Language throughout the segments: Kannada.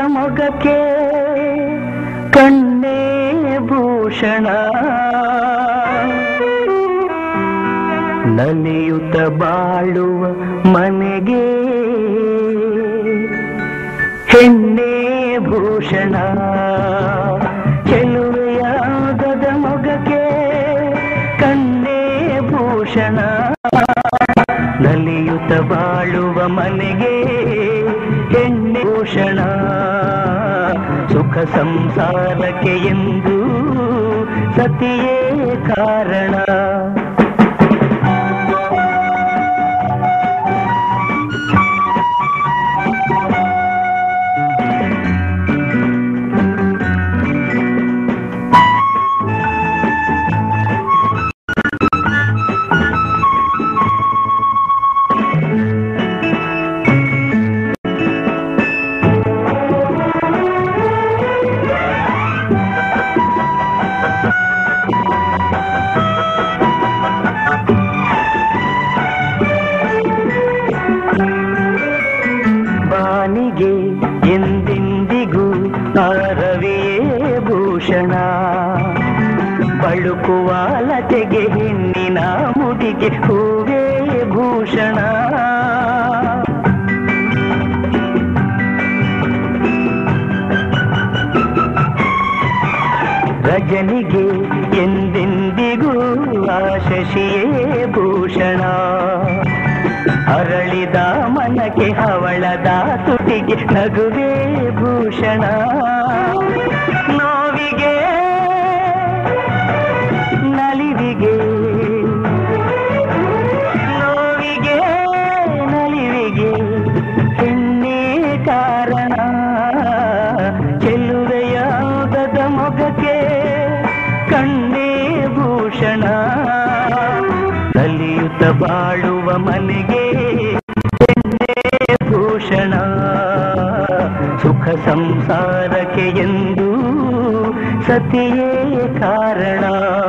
ಮೊಗಕ್ಕೆ ಕಣ್ಣೇ ಭೂಷಣ ನಲಿಯುತ್ತ ಬಾಳುವ ಮನೆಗೆ ಹೆಣ್ಣೆ ಭೂಷಣ ಚೆಲುವೆಯಾಗದ ಮೊಗಕ್ಕೆ ಕಣ್ಣೇ ಭೂಷಣ ನಲಿಯುತ್ತ ಬಾಳುವ ಮನೆಗೆ ಹೆಣ್ಣೆ ಭೂಷಣ ಸುಖ ಸಂಸಾರಕ್ಕೆ ಎಂದು ಸತಿಯೇ ಕಾರಣ ಬಾನಿಗೆ ಎಂದೆಂದಿಗೂ ಆರವಿಯೇ ಭೂಷಣ ಬಳುಕುವ ಲತೆಗೆ ಹೆಣ್ಣಿನ ಮುಡಿಗೆ ಹೂವೇ ಭೂಷಣ ರಜನಿಗೆ ಎಂದೆಂದಿಗೂ ಆ ಶಶಿಯೇ ಭೂಷಣ ಅರಳಿದ ಮನಕ್ಕೆ ಹವಳದ ತುಟಿಗೆ ನಗುವೇ ಭೂಷಣ ನೋವಿಗೆ ನಲಿವಿಗೆ ನೋವಿಗೆ ನಲಿವಿಗೆ ಹೆಣ್ಣೇ ಕಾರಣ ಚೆಲ್ಲುವೆಯಾಗದ ಮೊಗಕ್ಕೆ ಕಣ್ಣೇ ಭೂಷಣ ಕಲಿಯುತ್ತ ಬಾಳುವ ಮನೆಗೆ ಹೆಣ್ಣೇ ಭೂಷಣ ಸುಖ ಸಂಸಾರಕ್ಕೆ ಎಂದು ಸತಿಯೇ ಕಾರಣ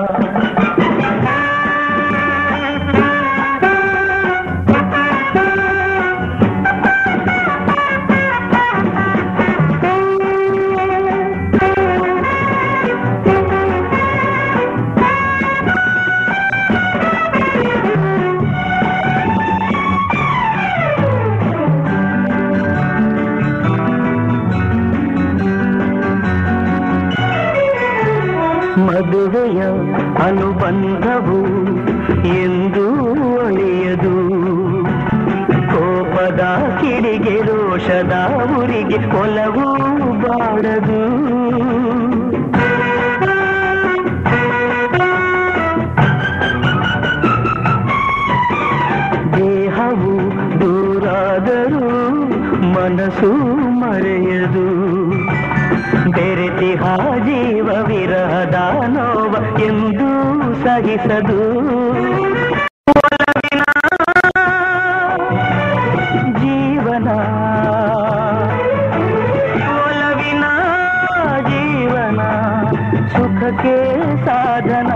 ಮದುವೆಯ ಅನುಬಂಧವು ಎಂದು ಒಳೆಯದು ಕೋಪದ ಕಿಡಿಗೆ ರೋಷದ ಉರಿಗೆ ಒಲವು ಬಾರದು ದೇಹವು ದೂರಾದರೂ ಮನಸ್ಸು ಮರೆಯದು ಬೆರೆತಿಹ ಜೀವ ವಿರಹದ ನೋವ ಎಂದು ಸಹಿಸದು ಒಲವಿನ ಜೀವನ ಒಲವಿನ ಜೀವನ ಸುಖಕ್ಕೆ ಸಾಧನ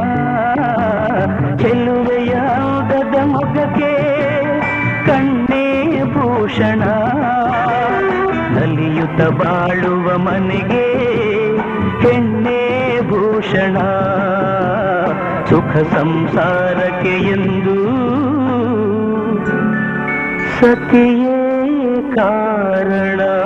ಚೆಲ್ಲುವೆಯಾಗದ ಮೊಗಕ್ಕೆ ಕಣ್ಣೇ ಭೂಷಣ ನಲಿಯುತ್ತ ಬಾಳುವ ಮನೆಗೆ ಹೆಣ್ಣೆ ಭೂಷಣ ಸುಖ ಸಂಸಾರಕ್ಕೆ ಎಂದು ಸತಿಯೇ ಕಾರಣ